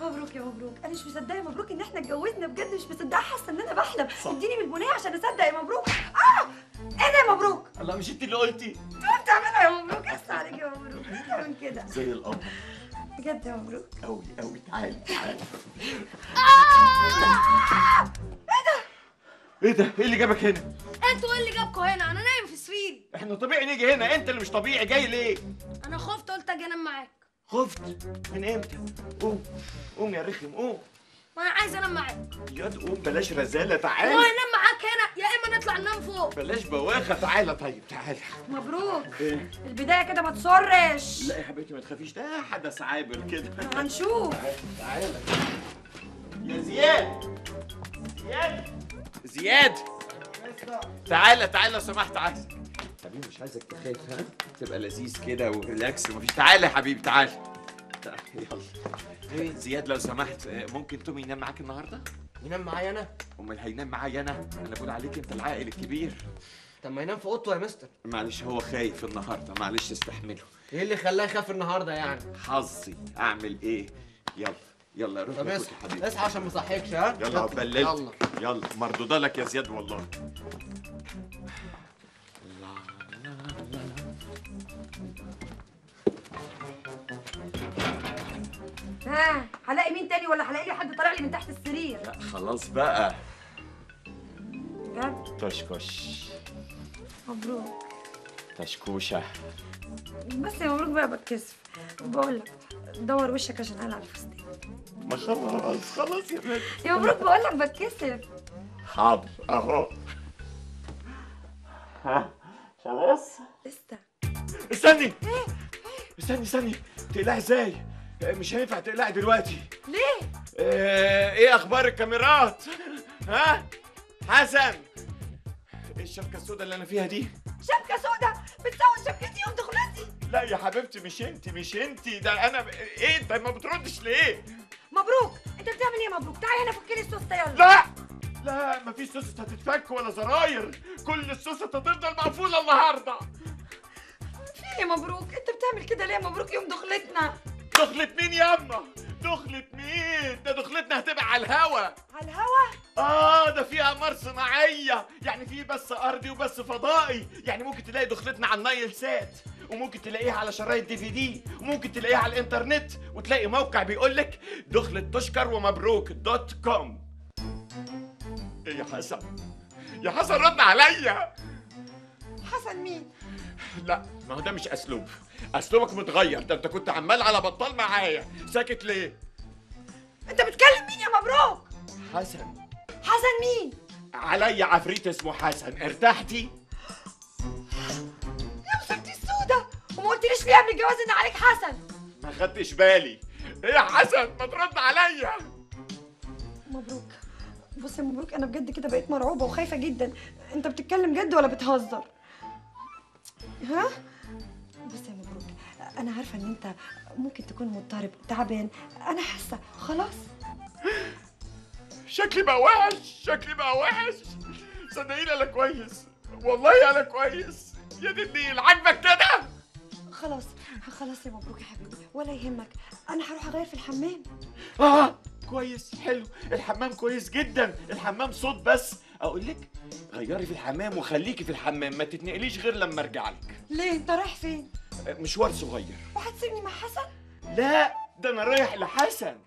مبروك يا مبروك انا مش مصدقه يا مبروك ان احنا اتجوزنا بجد مش مصدقه حاسه ان انا بحلم صح. اديني بالبنيه عشان اصدق يا مبروك اه ايه ده يا مبروك الله مش انت اللي قلتي انت ما بتعملها يا مبروك اسف عليك يا مبروك ليه تعمل كده زي القمر بجد يا مبروك قوي قوي تعالي تعالي ايه ده؟ ايه اللي جابك هنا؟ انتوا ايه اللي جابكوا هنا انا نايم في سريري احنا طبيعي نيجي هنا انت اللي مش طبيعي جاي ليه؟ انا خفت قلت اجي انام معاك خفت من امتى؟ قوم قوم يا رخم قوم ما انا عايز انام معاك يا قوم بلاش رزالة هو تعالى انام معاك هنا يا اما نطلع ننام فوق بلاش بواخة تعالى طيب تعالى مبروك ايه؟ البدايه كده ما تصرش لا يا حبيبتي ما تخافيش ده حدث عابر كده هنشوف تعالى يا زياد زياد زياد تعالى تعالى لو سمحت عايزك حبيبي مش عايزك تخاف ها تبقى لذيذ كده وريلاكس ومفيش تعالى يا حبيبي تعالى تعالى، يلا ايه زياد لو سمحت آه، ممكن تومي ينام معاك النهارده ينام معايا انا امال هينام معايا انا انا بقول عليك انت العاقل الكبير طب ما ينام في اوضته يا مستر معلش هو خايف النهارده معلش استحمله ايه اللي خلاه يخاف النهارده يعني حظي اعمل ايه يلا يلا روح طب ناكل اصحى يا حبيبي اصحى عشان ما اصحيكش ها يلا عقبال يلا ليلتك يلا مردودة لك يا زياد والله ها هلاقي مين تاني ولا هلاقي لي حد طالع لي من تحت السرير لا خلاص بقى بجد تشكش مبروك تشكوشة بس يا مبروك بقى بتكسف بقول لك دور وشك عشان اقلع الفستان ما خلاص خلاص يا بنت يا مبروك بقول لك بتكسف حاضر اهو ها خلاص لسه استني استني استني تقلعي ازاي مش هينفع تقلعي دلوقتي ليه آه، ايه اخبار الكاميرات ها حسن ايه الشبكه السوداء اللي انا فيها دي شبكه سودا بتسوي شبكتي يوم دخلتي لا يا حبيبتي مش انت مش انت ده انا ب... ايه انت ما بتردش ليه مبروك انت بتعمل ايه يا مبروك تعالى هنا فك لي السوسته يلا لا لا مفيش سوسة هتتفك ولا زراير كل السوسة هتفضل مقفولة النهاردة في ايه يا مبروك انت بتعمل كده ليه يا مبروك يوم دخلتنا دخلت مين ياما دخلت مين ده دخلتنا هتبقى على الهوا على الهوا اه ده فيها اقمار صناعية يعني في بس ارضي وبس فضائي يعني ممكن تلاقي دخلتنا على النايل سات وممكن تلاقيها على شرايط دي في دي وممكن تلاقيها على الانترنت وتلاقي موقع بيقول لك دخلت تشكر ومبروك دوت كوم ايه يا حسن يا حسن رد عليا حسن مين لا ما هو ده مش اسلوب اسلوبك متغير ده انت كنت عمال على بطال معايا ساكت ليه انت بتكلم مين يا مبروك حسن حسن مين عليا عفريت اسمه حسن ارتحتي يا مسكتي السودا وما قلتليش ليه قبل الجواز ان عليك حسن ما خدتش بالي ايه يا حسن ما ترد عليا مبروك بص يا مبروك انا بجد كده بقيت مرعوبه وخايفه جدا انت بتتكلم جد ولا بتهزر ها بص يا مبروك انا عارفه ان انت ممكن تكون مضطرب تعبان انا حاسه خلاص شكلي بقى وحش شكلي بقى وحش صدقيني انا كويس والله انا كويس يا دي النيل عاجبك كده خلاص خلاص يا مبروك يا حبيبي ولا يهمك انا هروح اغير في الحمام اه كويس حلو الحمام كويس جدا الحمام صوت بس اقول لك غيري في الحمام وخليكي في الحمام ما تتنقليش غير لما ارجع لك ليه انت رايح فين مشوار صغير وهتسيبني مع حسن لا ده انا رايح لحسن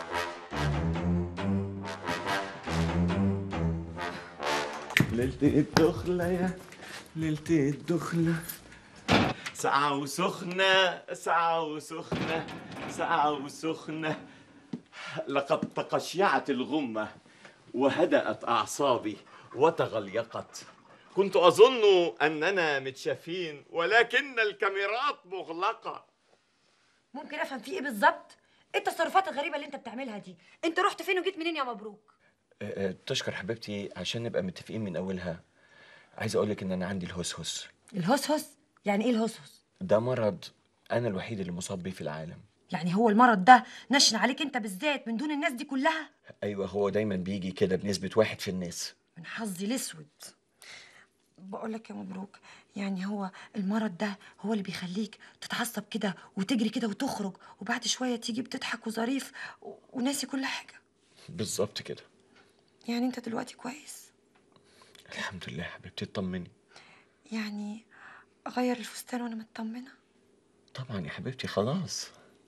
ليلة الدخلة يا ليلة الدخلة ساعة وسخنة ساعة وسخنة ساعة وسخنة لقد تقشعت الغمة وهدأت أعصابي وتغليقت كنت أظن أننا متشافين ولكن الكاميرات مغلقة ممكن افهم في ايه بالظبط ايه التصرفات الغريبه اللي انت بتعملها دي انت رحت فين وجيت منين يا مبروك تشكر حبيبتي عشان نبقى متفقين من اولها عايز اقولك ان انا عندي الهسهس الهسهس يعني ايه الهسهس ده مرض انا الوحيد اللي مصاب بيه في العالم يعني هو المرض ده نشن عليك انت بالذات من دون الناس دي كلها ايوه هو دايما بيجي كده بنسبه واحد في الناس من حظي الاسود بقول لك يا مبروك يعني هو المرض ده هو اللي بيخليك تتعصب كده وتجري كده وتخرج وبعد شويه تيجي بتضحك وظريف و- وناسي كل حاجه بالظبط كده يعني انت دلوقتي كويس الحمد لله حبيبتي اطمني يعني اغير الفستان وانا مطمنه طبعا يا حبيبتي خلاص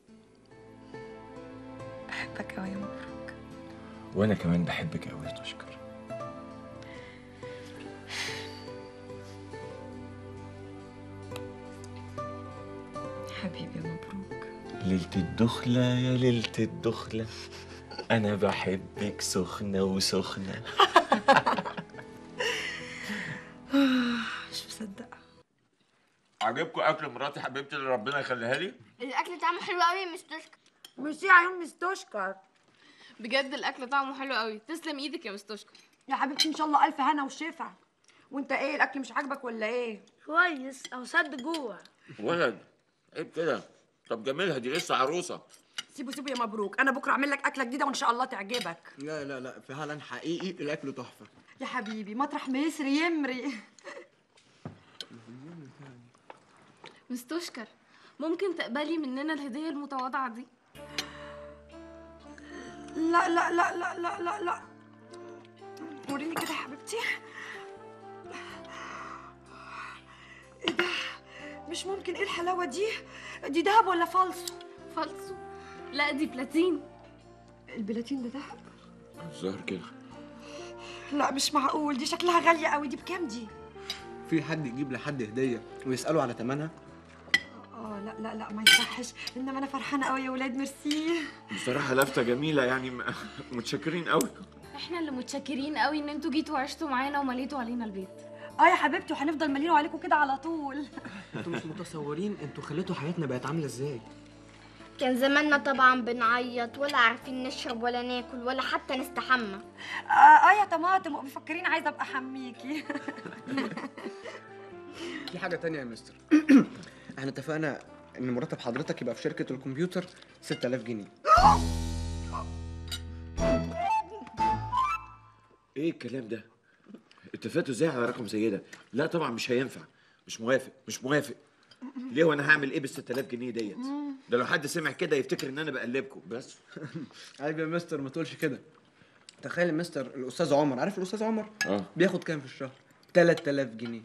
بحبك قوي يا مبروك وانا كمان بحبك قوي يا تشكر حبيبي يا مبروك ليلة الدخلة يا ليلة الدخلة أنا بحبك سخنة وسخنة مش مصدقه عجبكم أكل مراتي حبيبتي اللي ربنا يخليها لي؟ الاكل طعمه حلو قوي يا مستشفى ميرسي يا عيون مستشكر بجد الاكل طعمه حلو قوي تسلم ايدك يا مستشكر يا حبيبتي ان شاء الله الف هنا وشفا وانت ايه الاكل مش عاجبك ولا ايه كويس او سد جوه ولد عيب كده طب جميلها دي لسه عروسة سيبه سيبه يا مبروك انا بكره اعمل لك اكله جديده وان شاء الله تعجبك لا لا لا فعلا حقيقي الاكل تحفه يا حبيبي مطرح ما يسري يمري مستشكر ممكن تقبلي مننا الهديه المتواضعه دي لا لا لا لا لا لا لا وريني كده يا حبيبتي ايه ده مش ممكن ايه الحلاوه دي دي دهب ولا فالصو فالصو لا دي بلاتين البلاتين ده دهب الظاهر كده لا مش معقول دي شكلها غاليه قوي دي بكام دي في حد يجيب لحد هديه ويساله على ثمنها اه لا لا لا ما يصحش انما انا فرحانه قوي يا ولاد ميرسي بصراحة لفتة جميلة يعني م- متشكرين قوي احنا اللي متشكرين قوي ان انتوا جيتوا وعشتوا معانا ومليتوا علينا البيت اه يا حبيبتي وهنفضل مالينه عليكم كده على طول انتوا مش متصورين انتوا خليتوا حياتنا بقت عامله ازاي كان زماننا طبعا بنعيط ولا عارفين نشرب ولا ناكل ولا حتى نستحمى اه, آه يا طماطم مفكرين عايزه ابقى حميكي في حاجه تانية يا مستر احنا اتفقنا ان مرتب حضرتك يبقى في شركه الكمبيوتر 6000 جنيه إيه الكلام ده؟ اتفقتوا إزاي على رقم زي ده؟ لا طبعا مش هينفع مش موافق مش موافق ليه وانا هعمل ايه بال 6000 جنيه ديت؟ ده لو حد سمع كده يفتكر ان انا بقلبكم بس عيب يا مستر ما تقولش كده تخيل يا مستر الاستاذ عمر عارف الاستاذ عمر اه بياخد كام في الشهر 3000 جنيه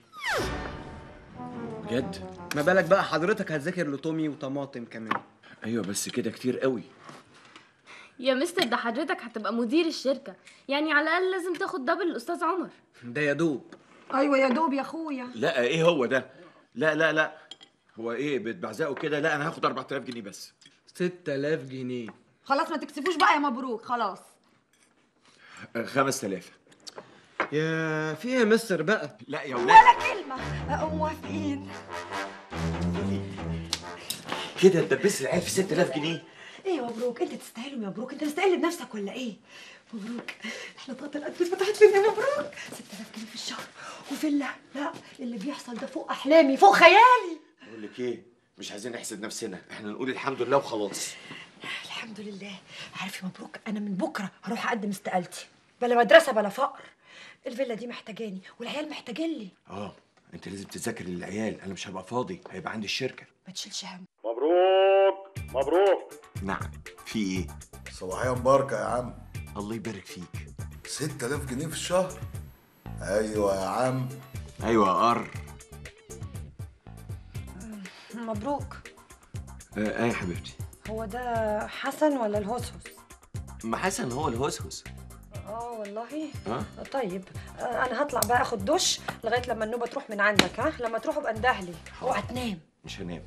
بجد؟ ما بالك بقى حضرتك هتذاكر لتومي وطماطم كمان ايوه بس كده كتير قوي يا مستر ده حضرتك هتبقى مدير الشركه يعني على الاقل لازم تاخد دبل الاستاذ عمر ده يا دوب ايوه يا دوب يا اخويا لا ايه هو ده؟ لا لا لا هو ايه بتبعزقوا كده؟ لا انا هاخد 4000 جنيه بس 6000 جنيه خلاص ما تكسفوش بقى يا مبروك خلاص آه، 5000 يا في إيه يا مستر بقى لا يا ولاد ولا كلمه آه، موافقين كده تدبس العيال في 6000 جنيه ايه يا مبروك انت تستاهل يا مبروك انت مستقل بنفسك ولا ايه مبروك احنا طاقه الانفاس فتحت لنا مبروك 6000 جنيه في الشهر وفيلا لا اللي بيحصل ده فوق احلامي فوق خيالي بقول لك ايه مش عايزين نحسد نفسنا احنا نقول الحمد لله وخلاص الحمد لله عارف يا مبروك انا من بكره هروح اقدم استقالتي بلا مدرسه بلا فقر الفيلا دي محتاجاني والعيال محتاجين لي اه انت لازم تذاكر للعيال انا مش هبقى فاضي هيبقى عندي الشركه ما تشيلش هم مبروك مبروك نعم في ايه صباحية مباركة يا عم الله يبارك فيك 6000 جنيه في الشهر ايوه يا عم ايوه يا قر مبروك آه يا حبيبتي هو ده حسن ولا الهوسهوس ما حسن هو الهوسهوس اه والله اه طيب آه، انا هطلع بقى اخد دش لغايه لما النوبه تروح من عندك ها لما تروح ابقى اندهلي اوعى تنام مش هنام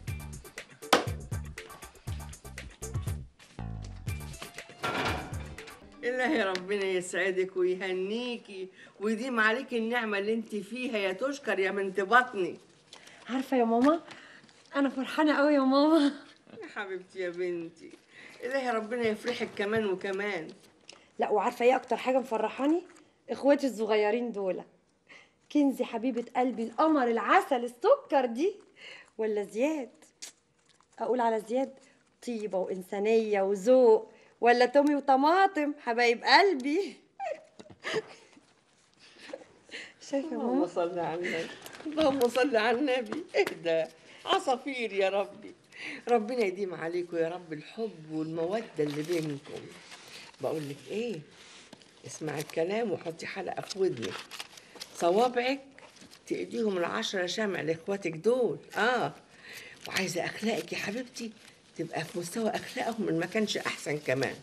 إلهي ربنا يسعدك ويهنيكي ويديم عليك النعمة اللي انت فيها يا تشكر يا بنت بطني عارفه يا ماما انا فرحانه قوي يا ماما يا حبيبتي يا بنتي إلهي ربنا يفرحك كمان وكمان لا وعارفه ايه اكتر حاجه مفرحاني اخواتي الصغيرين دول كنزي حبيبه قلبي القمر العسل السكر دي ولا زياد اقول على زياد طيبه وانسانيه وذوق ولا تومي وطماطم حبايب قلبي ازيك يا اللهم ماما صل على النبي اللهم صل على النبي اهدى عصافير يا ربي ربنا يديم عليكم يا رب الحب والمودة اللي بينكم بقول لك ايه اسمع الكلام وحطي حلقة في ودنك صوابعك تأديهم العشرة شمع لاخواتك دول اه وعايزة اخلاقك يا حبيبتي تبقى في مستوى اخلاقهم ان ما كانش احسن كمان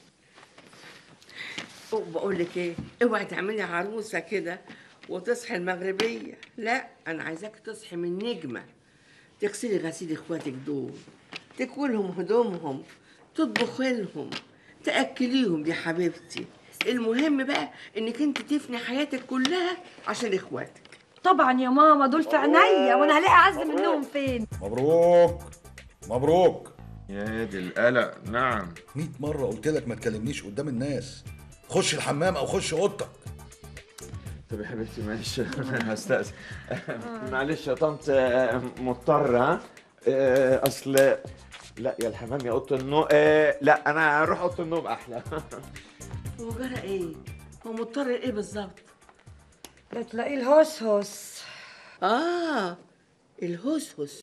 وبقول لك ايه اوعي تعملي عروسه كده وتصحي المغربيه لا انا عايزاك تصحي من نجمه تغسلي غسيل اخواتك دول تكوي لهم هدومهم تطبخي لهم تاكليهم يا حبيبتي المهم بقى انك انت تفني حياتك كلها عشان اخواتك طبعا يا ماما دول في عينيا وانا هلاقي اعز منهم فين مبروك مبروك يا دي القلق نعم 100 مرة قلت لك ما تكلمنيش قدام الناس خش الحمام او خش اوضتك طب يا حبيبتي معلش انا هستأذن معلش يا طنط آه، مضطر ها آه، اصل لا يا الحمام يا اوضه النوم آه، لا انا هروح اوضه النوم احلى هو جرى ايه هو مضطر ايه بالظبط ده تلاقيه الهوس هوس اه الهسهس